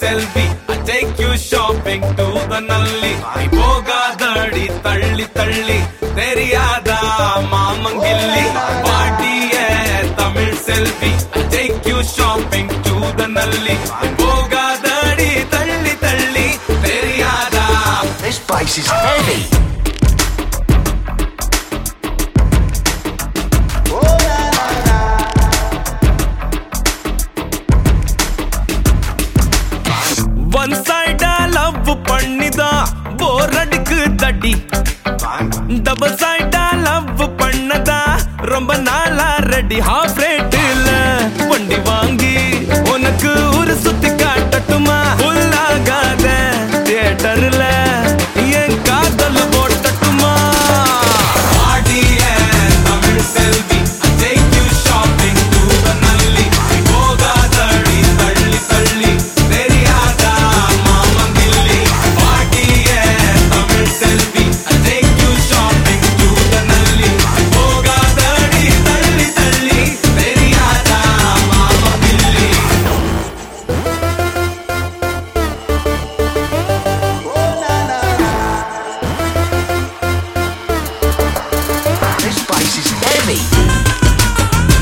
Selvi I take you shopping to the நல்லி நீ போகாதடி தள்ளி தள்ளி தெரியாதா மாமங்கில்லி பாட்டிய தமிழ் செல்வி I take you shopping to the நல்லி நீ போகாதடி தள்ளி தள்ளி தெரியாதா This bass is heavy. One சைடா லவ் பண்ணிதான் போர் அடிக்கு தடி டபுள் சைடா லவ் பண்ணதா ரொம்ப நாளா ரெடி ஹாஃப் ரேட்டுல வண்டி வாங்கி உனக்கு ஒரு சுத்தி காட்டட்டுமா புல்லாகாத தியேட்டர்ல என் காதல் போட்டட்டுமா ஆடிய தமிழ் செல்வி I take you shopping to the நல்லி போகாதடி தள்ளி தள்ளி தெரியாதா மாமங்கில்லி பாட்டிய தமிழ் செல்வி I take you shopping to the நல்லி போகாதடி தள்ளி தள்ளி தெரியாதா மாமங்கில்லி This bass is heavy.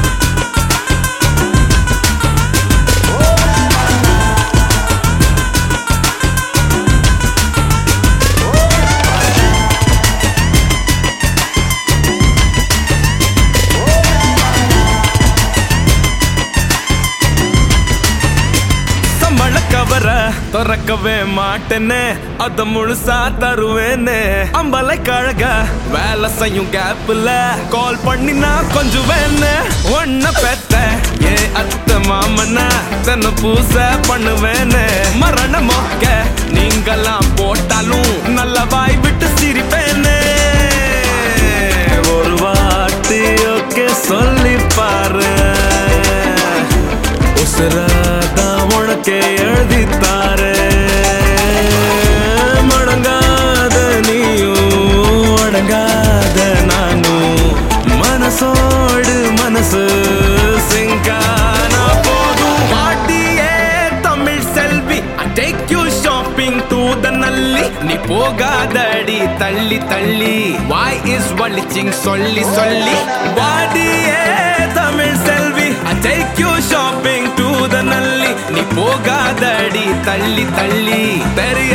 சம்பள கவர திறக்கவே மாட்டேன்னு அத முழுசா தருவேன்னு அம்பலை கழக வேலை செய்யும் கேப்ல கால் பண்ணினா கொஞ்சம் வேணு ஒன்ன பெத்த ஏ அத்த மாமனா தன்னை பூச பண்ணுவேன்னு மரண மொக்க நீங்கெல்லாம் போட்டாலும் நல்ல வாய் விட்டு சிரிப்பேன்னு ஒரு வாட்டி ஓகே சொல்லி பாரு உசுராதான் உனக்கே எழுதித்தாரு மடங்காத நீயும் அடங்காத நானும் மனசோடு மனசு சிங்கானா போதும் பாட்டியே தமிழ் செல்வி I take you shopping to the நல்லி நீ போகாதடி தள்ளி தள்ளி வாய் இஸ் வலிச்சிங் சொல்லி சொல்லி பாடியே தமிழ் செல்வி I take you shopping to the நல்லி நீ போகாதடி தள்ளி தள்ளி தெரிய